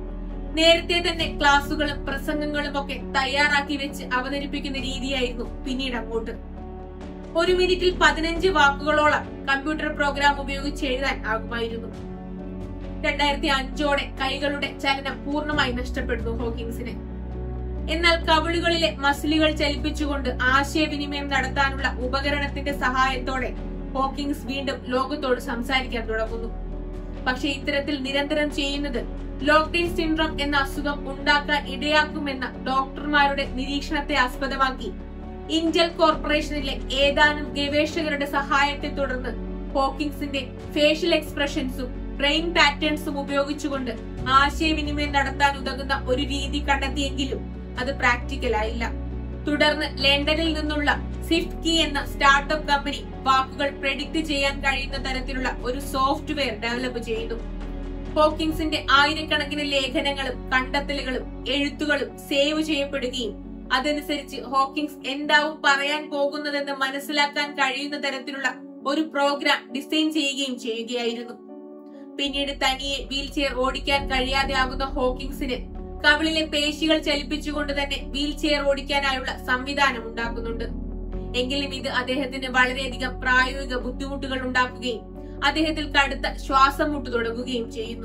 നേരത്തെ തന്നെ ക്ലാസുകളും പ്രസംഗങ്ങളും ഒക്കെ തയ്യാറാക്കി വെച്ച് അവതരിപ്പിക്കുന്ന രീതിയായിരുന്നു പിന്നീട് അങ്ങോട്ട് ഒരു മിനിറ്റിൽ പതിനഞ്ച് വാക്കുകളോളം കമ്പ്യൂട്ടർ പ്രോഗ്രാം ഉപയോഗിച്ച് എഴുതാൻ ആകുമായിരുന്നു രണ്ടായിരത്തി അഞ്ചോടെ കൈകളുടെ ചലനം പൂർണ്ണമായി നഷ്ടപ്പെടുന്നു ഹോക്കിൻസിന് എന്നാൽ കവിളുകളിലെ മസിലുകൾ ചലിപ്പിച്ചുകൊണ്ട് ആശയവിനിമയം നടത്താനുള്ള ഉപകരണത്തിന്റെ സഹായത്തോടെ ഹോക്കിൻസ് വീണ്ടും ലോകത്തോട് സംസാരിക്കാൻ തുടങ്ങുന്നു പക്ഷെ ഇത്തരത്തിൽ നിരന്തരം ചെയ്യുന്നത് ലോക്ഡൌൺ സിൻഡ്രോം എന്ന അസുഖം ഉണ്ടാക്കാൻ ഇടയാക്കുമെന്ന ഡോക്ടർമാരുടെ നിരീക്ഷണത്തെ ആസ്പദമാക്കി ഇന്റൽ കോർപ്പറേഷനിലെ ഏതാനും ഗവേഷകരുടെ സഹായത്തെ തുടർന്ന് ഹോക്കിൻസിന്റെ ഫേഷ്യൽ എക്സ്പ്രഷൻസും ബ്രെയിൻ പാറ്റേൺസും ഉപയോഗിച്ചുകൊണ്ട് ആശയവിനിമയം നടത്താൻ ഉതകുന്ന ഒരു രീതി കണ്ടെത്തിയെങ്കിലും അത് പ്രാക്ടിക്കൽ ആയില്ല തുടർന്ന് ലണ്ടനിൽ നിന്നുള്ള സ്വിഫ്റ്റ് കീ എന്ന സ്റ്റാർട്ടപ്പ് കമ്പനി വാക്കുകൾ പ്രെഡിക്റ്റ് ചെയ്യാൻ കഴിയുന്ന തരത്തിലുള്ള ഒരു സോഫ്റ്റ്വെയർ ഡെവലപ്പ് ചെയ്തു ഹോക്കിൻസിന്റെ ആയിരക്കണക്കിന് ലേഖനങ്ങളും കണ്ടെത്തലുകളും എഴുത്തുകളും സേവ് ചെയ്യപ്പെടുകയും അതനുസരിച്ച് ഹോക്കിൻസ് എന്താവും പറയാൻ പോകുന്നതെന്ന് മനസ്സിലാക്കാൻ കഴിയുന്ന തരത്തിലുള്ള ഒരു പ്രോഗ്രാം ഡിസൈൻ ചെയ്യുകയും ചെയ്യുകയായിരുന്നു പിന്നീട് തനിയെ വീൽ ചെയർ ഓടിക്കാൻ കഴിയാതെ ആകുന്ന ഹോക്കിൻസിന് കവിളിലെ പേശികൾ ചലിപ്പിച്ചുകൊണ്ട് തന്നെ വീൽ ചെയർ ഓടിക്കാനായുള്ള സംവിധാനം ഉണ്ടാക്കുന്നുണ്ട് എങ്കിലും ഇത് അദ്ദേഹത്തിന് വളരെയധികം പ്രായോഗിക ബുദ്ധിമുട്ടുകൾ ഉണ്ടാക്കുകയും അദ്ദേഹത്തിൽ കടുത്ത ശ്വാസം മുട്ട് തുടങ്ങുകയും ചെയ്യുന്നു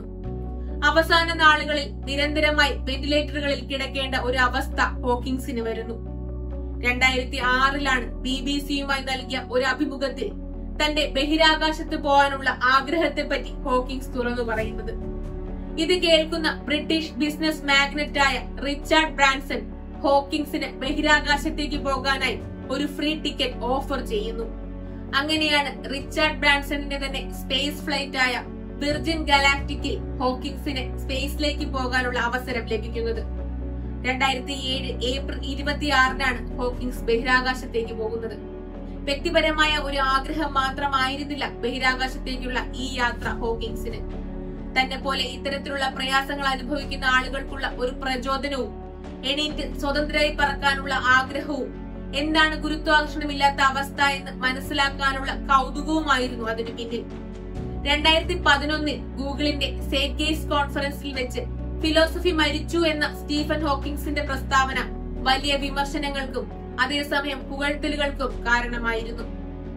അവസാന നാളുകളിൽ നിരന്തരമായി വെന്റിലേറ്ററുകളിൽ കിടക്കേണ്ട ഒരു അവസ്ഥ ഹോക്കിൻസിന് വരുന്നു രണ്ടായിരത്തി ആറിലാണ് ബി ബി സിയുമായി നൽകിയ ഒരു അഭിമുഖത്തിൽ തന്റെ ബഹിരാകാശത്ത് പോകാനുള്ള ആഗ്രഹത്തെപ്പറ്റി ഹോക്കിങ്സ് തുറന്നു പറയുന്നത് ഇത് കേൾക്കുന്ന ബ്രിട്ടീഷ് ബിസിനസ് മാഗ്നറ്റായ റിച്ചാർഡ് ബ്രാൻസൺ ഹോക്കിങ്സിന് ബഹിരാകാശത്തേക്ക് പോകാനായി ഒരു ഫ്രീ ടിക്കറ്റ് ഓഫർ ചെയ്യുന്നു അങ്ങനെയാണ് റിച്ചാർഡ് ബ്രാൻസണിന്റെ തന്നെ സ്പേസ് ഫ്ലൈറ്റ് ആയ വിർജിൻ ഗലാക്ടിക്കിൽ ഹോക്കിങ്സിന് സ്പേസിലേക്ക് പോകാനുള്ള അവസരം ലഭിക്കുന്നത് രണ്ടായിരത്തി ഏഴ് ഏപ്രിൽ ഇരുപത്തിയാറിനാണ് ഹോക്കിങ്സ് ബഹിരാകാശത്തേക്ക് പോകുന്നത് വ്യക്തിപരമായ ഒരു ആഗ്രഹം മാത്രമായിരുന്നില്ല ബഹിരാകാശത്തേക്കുള്ള ഈ യാത്ര ഹോക്കിങ്സിന് തന്നെ പോലെ ഇത്തരത്തിലുള്ള പ്രയാസങ്ങൾ അനുഭവിക്കുന്ന ആളുകൾക്കുള്ള ഒരു പ്രചോദനവും എണീറ്റ് സ്വതന്ത്രമായി പറക്കാനുള്ള ആഗ്രഹവും എന്താണ് ഗുരുത്വാകർഷണമില്ലാത്ത അവസ്ഥ എന്ന് മനസ്സിലാക്കാനുള്ള കൗതുകവുമായിരുന്നു അതിനു പിന്നിൽ രണ്ടായിരത്തി പതിനൊന്നിൽ ഗൂഗിളിന്റെ സേക്കേസ് കോൺഫറൻസിൽ വെച്ച് ഫിലോസഫി മരിച്ചു എന്ന സ്റ്റീഫൻ ഹോക്കിങ്സിന്റെ പ്രസ്താവന വലിയ വിമർശനങ്ങൾക്കും അതേസമയം പുകഴ്ത്തലുകൾക്കും കാരണമായിരുന്നു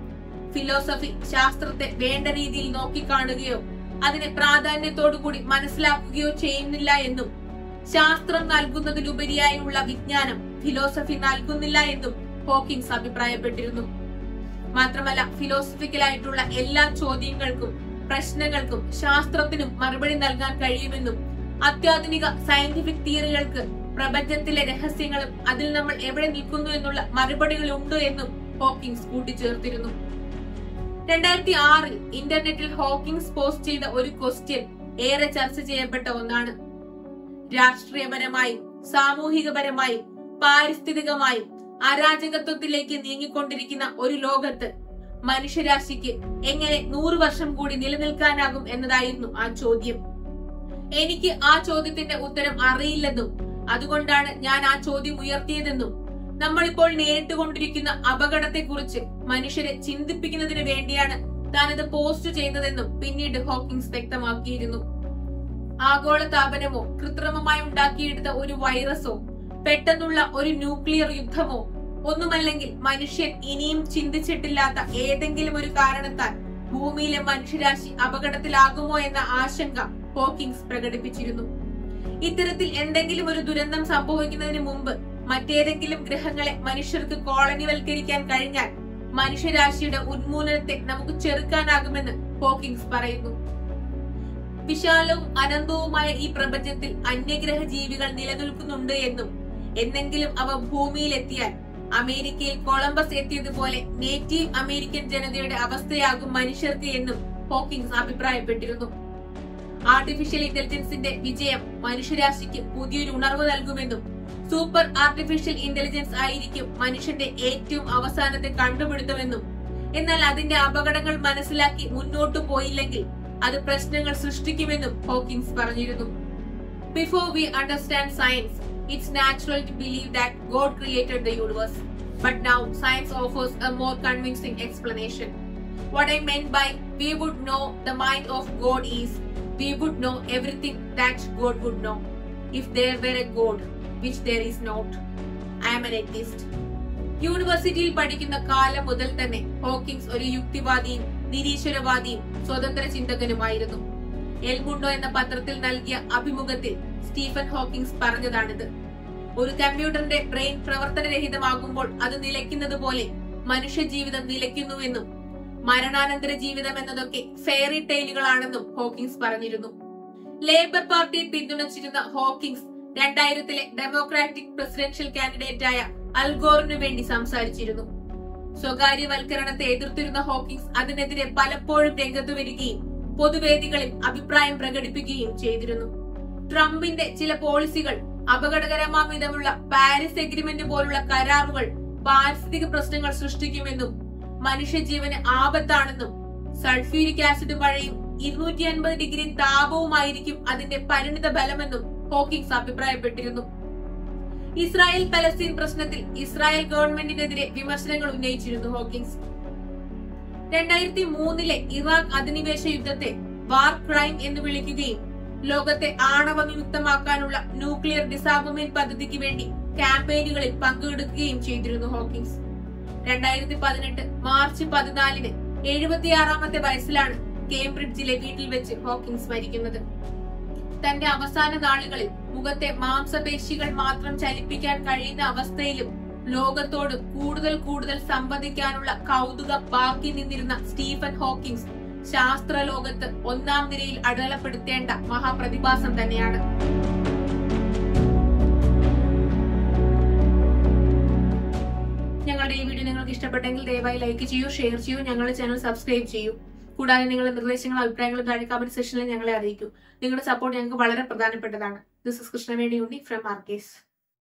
ഫിലോസഫി ശാസ്ത്രത്തെ വേണ്ട രീതിയിൽ നോക്കിക്കാണുകയോ അതിനെ പ്രാധാന്യത്തോടുകൂടി മനസ്സിലാക്കുകയോ ചെയ്യുന്നില്ല എന്നും ശാസ്ത്രം നൽകുന്നതിലുപരിയായുള്ള വിജ്ഞാനം ഫിലോസഫി നൽകുന്നില്ല എന്നും ഹോക്കിങ്സ് അഭിപ്രായപ്പെട്ടിരുന്നു മാത്രമല്ല ഫിലോസഫിക്കലായിട്ടുള്ള എല്ലാ ചോദ്യങ്ങൾക്കും പ്രശ്നങ്ങൾക്കും ശാസ്ത്രത്തിനും മറുപടി നൽകാൻ കഴിയുമെന്നും അത്യാധുനിക സയന്റിഫിക് തിയറികൾക്ക് പ്രപഞ്ചത്തിലെ രഹസ്യങ്ങളും അതിൽ നമ്മൾ എവിടെ നിൽക്കുന്നു എന്നുള്ള മറുപടികൾ ഉണ്ട് എന്നും ഹോക്കിങ്സ് കൂട്ടിച്ചേർത്തിരുന്നു രണ്ടായിരത്തി ആറിൽ ഇന്റർനെറ്റിൽ ഹോക്കിങ്സ് പോസ്റ്റ് ചെയ്ത ഒരു ക്വസ്റ്റ്യൻ ഏറെ ചർച്ച ചെയ്യപ്പെട്ട ഒന്നാണ് രാഷ്ട്രീയപരമായും സാമൂഹികപരമായും പാരിസ്ഥിതികമായും അരാജകത്വത്തിലേക്ക് നീങ്ങിക്കൊണ്ടിരിക്കുന്ന ഒരു ലോകത്ത് മനുഷ്യരാശിക്ക് എങ്ങനെ നൂറ് വർഷം കൂടി നിലനിൽക്കാനാകും എന്നതായിരുന്നു ആ ചോദ്യം എനിക്ക് ആ ചോദ്യത്തിന്റെ ഉത്തരം അറിയില്ലെന്നും അതുകൊണ്ടാണ് ഞാൻ ആ ചോദ്യം ഉയർത്തിയതെന്നും നമ്മളിപ്പോൾ നേരിട്ടുകൊണ്ടിരിക്കുന്ന അപകടത്തെക്കുറിച്ച് മനുഷ്യരെ ചിന്തിപ്പിക്കുന്നതിന് വേണ്ടിയാണ് താനത് പോസ്റ്റ് ചെയ്തതെന്നും പിന്നീട് ഹോക്കിങ്സ് വ്യക്തമാക്കിയിരുന്നു ആഗോള താപനമോ കൃത്രിമമായി ഉണ്ടാക്കിയെടുത്ത ഒരു വൈറസോ പെട്ടെന്നുള്ള ഒരു ന്യൂക്ലിയർ യുദ്ധമോ ഒന്നുമല്ലെങ്കിൽ മനുഷ്യൻ ഇനിയും ചിന്തിച്ചിട്ടില്ലാത്ത ഏതെങ്കിലും ഒരു കാരണത്താൽ ഭൂമിയിലെ മനുഷ്യരാശി അപകടത്തിലാകുമോ എന്ന ആശങ്ക ഹോക്കിങ്സ് പ്രകടിപ്പിച്ചിരുന്നു ഇത്തരത്തിൽ എന്തെങ്കിലും ഒരു ദുരന്തം സംഭവിക്കുന്നതിന് മുമ്പ് മറ്റേതെങ്കിലും ഗ്രഹങ്ങളെ മനുഷ്യർക്ക് കോളനിവൽക്കരിക്കാൻ കഴിഞ്ഞാൽ മനുഷ്യരാശിയുടെ ഉന്മൂലനത്തെ നമുക്ക് ചെറുക്കാനാകുമെന്ന് ഹോക്കിങ്സ് പറയുന്നു വിശാലവും അനന്തവുമായ ഈ പ്രപഞ്ചത്തിൽ അന്യഗ്രഹ ജീവികൾ നിലനിൽക്കുന്നുണ്ട് എന്നും എന്നെങ്കിലും അവ ഭൂമിയിലെത്തിയാൽ അമേരിക്കയിൽ കൊളംബസ് എത്തിയതുപോലെ നേറ്റീവ് അമേരിക്കൻ ജനതയുടെ അവസ്ഥയാകും മനുഷ്യർക്ക് എന്നും ഹോക്കിങ്സ് അഭിപ്രായപ്പെട്ടിരുന്നു ആർട്ടിഫിഷ്യൽ ഇന്റലിജൻസിന്റെ വിജയം മനുഷ്യരാശിക്ക് പുതിയൊരു ഉണർവ് നൽകുമെന്നും സൂപ്പർ ആർട്ടിഫിഷ്യൽ ഇന്റലിജൻസ് ആയിരിക്കും മനുഷ്യന്റെ ഏറ്റവും അവസാനത്തെ കണ്ടുപിടുത്തമെന്നും എന്നാൽ അതിന്റെ അപകടങ്ങൾ മനസ്സിലാക്കി മുന്നോട്ടു പോയില്ലെങ്കിൽ അത് പ്രശ്നങ്ങൾ സൃഷ്ടിക്കുമെന്നും ഹോക്കിങ്സ് പറഞ്ഞിരുന്നു before we understand science it's natural to believe that God created the universe but now science offers a more convincing explanation What I meant by we would know the mind of God is we would know everything that God would know if there were a God, which there is not. I am an atheist. യൂണിവേഴ്സിറ്റിയിൽ പഠിക്കുന്ന കാലം മുതൽ തന്നെ Hawkins ഒരു യുക്തിവാദിയും നിരീശ്വരവാദിയും സ്വതന്ത്ര ചിന്തകനുമായിരുന്നു എൽമുണ്ടോ എന്ന പത്രത്തിൽ നൽകിയ അഭിമുഖത്തിൽ സ്റ്റീഫൻ ഹോക്കിങ്സ് പറഞ്ഞതാണിത് ഒരു കമ്പ്യൂട്ടറിന്റെ ബ്രെയിൻ പ്രവർത്തനരഹിതമാകുമ്പോൾ അത് നിലയ്ക്കുന്നത് പോലെ മനുഷ്യജീവിതം നിലയ്ക്കുന്നുവെന്നും മരണാനന്തര ജീവിതം എന്നതൊക്കെ ഫെയറി ടൈലുകളാണെന്നും ഹോക്കിങ്സ് പറഞ്ഞിരുന്നു ലേബർ പാർട്ടിയെ പിന്തുണച്ചിരുന്ന ഹോക്കിങ്സ് രണ്ടായിരത്തിലെ ഡെമോക്രാറ്റിക് പ്രസിഡൻഷ്യൽ കാൻഡിഡേറ്റായ അൽഗോറിനു വേണ്ടി സംസാരിച്ചിരുന്നു സ്വകാര്യവൽക്കരണത്തെ എതിർത്തിരുന്ന ഹോക്കിങ്സ് അതിനെതിരെ പലപ്പോഴും രംഗത്ത് വരികയും പൊതുവേദികളിൽ അഭിപ്രായം പ്രകടിപ്പിക്കുകയും ചെയ്തിരുന്നു ട്രംപിന്റെ ചില പോളിസികൾ അപകടകരമാം വിധമുള്ള പാരീസ് എഗ്രിമെന്റ് പോലുള്ള കരാറുകൾ പാരിസ്ഥിതിക പ്രശ്നങ്ങൾ സൃഷ്ടിക്കുമെന്നും മനുഷ്യജീവന് ആപത്താണെന്നും സൾഫ്യൂരിക് ആസിഡ് മഴയും ഇരുന്നൂറ്റി അൻപത് ഡിഗ്രി താപവുമായിരിക്കും അതിന്റെ പരിണിത ഫലമെന്നും ഹോക്കിങ്സ് അഭിപ്രായപ്പെട്ടിരുന്നു ഇസ്രായേൽ പലസ്തീൻ പ്രശ്നത്തിൽ ഇസ്രായേൽ ഗവൺമെന്റിനെതിരെ വിമർശനങ്ങൾ ഉന്നയിച്ചിരുന്നു ഹോക്കിങ്സ് രണ്ടായിരത്തി മൂന്നിലെ ഇറാഖ് അധിനിവേശ യുദ്ധത്തെ വാർ ക്രൈം എന്ന് വിളിക്കുകയും ലോകത്തെ ആണവ വിമുക്തമാക്കാനുള്ള ന്യൂക്ലിയർ ഡിസാർമമെന്റ് പദ്ധതിക്ക് വേണ്ടി ക്യാമ്പയിനുകളിൽ പങ്കെടുക്കുകയും ചെയ്തിരുന്നു ഹോക്കിങ്സ് രണ്ടായിരത്തി പതിനെട്ട് മാർച്ച് പതിനാലിന് എഴുപത്തിയാറാമത്തെ വയസ്സിലാണ് കേംബ്രിഡ്ജിലെ വീട്ടിൽ വെച്ച് ഹോക്കിങ്സ് മരിക്കുന്നത് തന്റെ അവസാന നാളുകളിൽ മുഖത്തെ മാംസപേശികൾ മാത്രം ചലിപ്പിക്കാൻ കഴിയുന്ന അവസ്ഥയിലും ലോകത്തോട് കൂടുതൽ കൂടുതൽ സംവദിക്കാനുള്ള കൗതുകം ബാക്കി നിന്നിരുന്ന സ്റ്റീഫൻ ഹോക്കിംഗ്സ് ശാസ്ത്ര ലോകത്ത് ഒന്നാം നിരയിൽ അടയാളപ്പെടുത്തേണ്ട മഹാപ്രതിഭാസം തന്നെയാണ് ഞങ്ങളുടെ ഈ വീഡിയോ നിങ്ങൾക്ക് ഇഷ്ടപ്പെട്ടെങ്കിൽ ദയവായി ലൈക്ക് ചെയ്യൂ ഷെയർ ചെയ്യൂ ഞങ്ങളുടെ ചാനൽ സബ്സ്ക്രൈബ് ചെയ്യൂ കൂടാതെ നിങ്ങളുടെ നിർദ്ദേശങ്ങളും അഭിപ്രായങ്ങളും താഴെ കമന്റ് സെക്ഷനിൽ ഞങ്ങളെ അറിയിക്കൂ നിങ്ങളുടെ സപ്പോർട്ട് ഞങ്ങൾക്ക് വളരെ പ്രധാനപ്പെട്ടതാണ് this is Krishnaveni Unni from ആർക്കേസ്